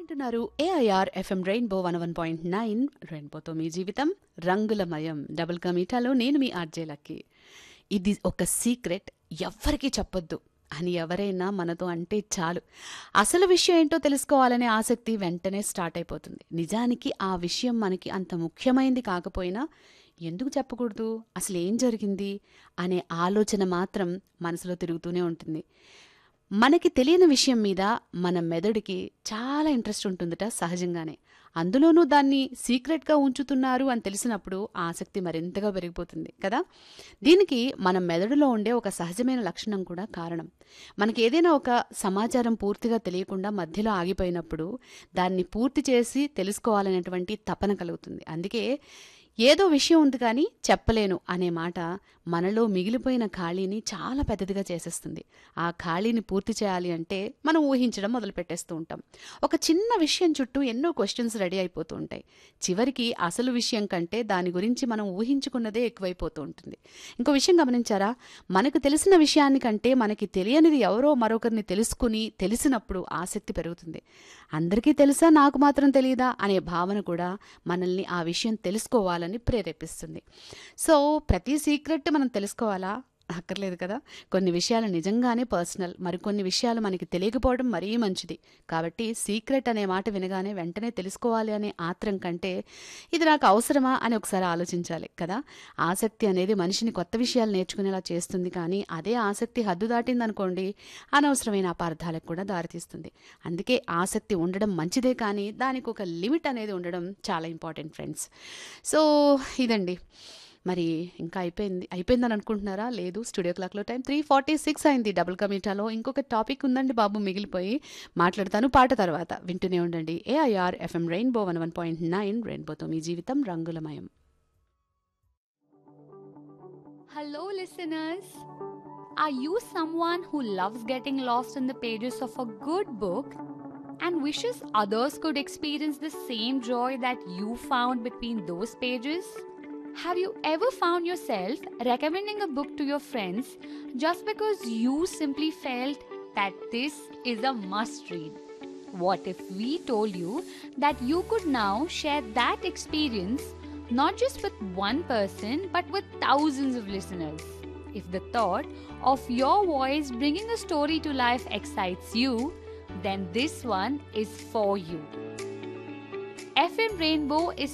వింటున్నారు AIR FM rainbow one one point nine రెయిన్బోతో మీ జీవితం రంగులమయం డబుల్ కమీటాలో నేను మీ ఆర్జే లక్కీ ఇది ఒక సీక్రెట్ ఎవ్వరికీ చెప్పొద్దు అని ఎవరైనా మనతో అంటే చాలు అసలు విషయం ఏంటో తెలుసుకోవాలనే ఆసక్తి వెంటనే స్టార్ట్ అయిపోతుంది నిజానికి ఆ విషయం మనకి అంత ముఖ్యమైనది కాకపోయినా ఎందుకు చెప్పకూడదు అసలు ఏం జరిగింది అనే ఆలోచన మాత్రం మనసులో తిరుగుతూనే ఉంటుంది మనకి తెలియని విషయం మీద మన మెదడుకి చాలా ఇంట్రెస్ట్ ఉంటుందట సహజంగానే అందులోనూ దాన్ని సీక్రెట్గా ఉంచుతున్నారు అని తెలిసినప్పుడు ఆ ఆసక్తి మరింతగా పెరిగిపోతుంది కదా దీనికి మన మెదడులో ఉండే ఒక సహజమైన లక్షణం కూడా కారణం మనకి ఏదైనా ఒక సమాచారం పూర్తిగా తెలియకుండా మధ్యలో ఆగిపోయినప్పుడు దాన్ని పూర్తి చేసి తెలుసుకోవాలనేటువంటి తపన కలుగుతుంది అందుకే ఏదో విషయం ఉంది కానీ చెప్పలేను అనే మాట మనలో మిగిలిపోయిన ఖాళీని చాలా పెద్దదిగా చేసేస్తుంది ఆ ఖాళీని పూర్తి చేయాలి అంటే మనం ఊహించడం మొదలు పెట్టేస్తూ ఉంటాం ఒక చిన్న విషయం చుట్టూ ఎన్నో క్వశ్చన్స్ రెడీ అయిపోతూ ఉంటాయి చివరికి అసలు విషయం కంటే దాని గురించి మనం ఊహించుకున్నదే ఎక్కువైపోతూ ఉంటుంది ఇంకో విషయం గమనించారా మనకు తెలిసిన విషయాన్ని కంటే మనకి తెలియనిది ఎవరో మరొకరిని తెలుసుకుని తెలిసినప్పుడు ఆసక్తి పెరుగుతుంది అందరికీ తెలుసా నాకు మాత్రం తెలియదా అనే భావన కూడా మనల్ని ఆ విషయం తెలుసుకోవాలని ప్రేరేపిస్తుంది సో ప్రతి సీక్రెట్ మనం తెలుసుకోవాలా అక్కర్లేదు కదా కొన్ని విషయాలు నిజంగానే పర్సనల్ మరికొన్ని విషయాలు మనకి తెలియకపోవడం మరీ మంచిది కాబట్టి సీక్రెట్ అనే మాట వినగానే వెంటనే తెలుసుకోవాలి అనే ఆత్రం కంటే ఇది నాకు అవసరమా అని ఒకసారి ఆలోచించాలి కదా ఆసక్తి అనేది మనిషిని కొత్త విషయాలు నేర్చుకునేలా చేస్తుంది కానీ అదే ఆసక్తి హద్దు దాటిందనుకోండి అనవసరమైన అపార్థాలకు కూడా దారితీస్తుంది అందుకే ఆసక్తి ఉండడం మంచిదే కానీ దానికి ఒక లిమిట్ అనేది ఉండడం చాలా ఇంపార్టెంట్ ఫ్రెండ్స్ సో ఇదండి మరి ఇంకా అయిపోయింది అయిపోయిందని అనుకుంటున్నారా లేదు స్టూడియో క్లాక్లో టైం త్రీ ఫార్టీ సిక్స్ అయింది డబుల్ కమీటాలో ఇంకొక టాపిక్ ఉందండి బాబు మిగిలిపోయి మాట్లాడతాను పాట తర్వాత వింటూనే ఉండండి AIR FM rainbow one one point nine రెయిన్బోతో మీ జీవితం రంగులమయం Hello, listeners. Are you someone who loves getting lost in the pages of a good book and wishes others could experience the same joy that you found between those pages? Have you ever found yourself recommending a book to your friends just because you simply felt that this is a must read? What if we told you that you could now share that experience not just with one person but with thousands of listeners? If the thought of your voice bringing a story to life excites you, then this one is for you. FM Rainbow is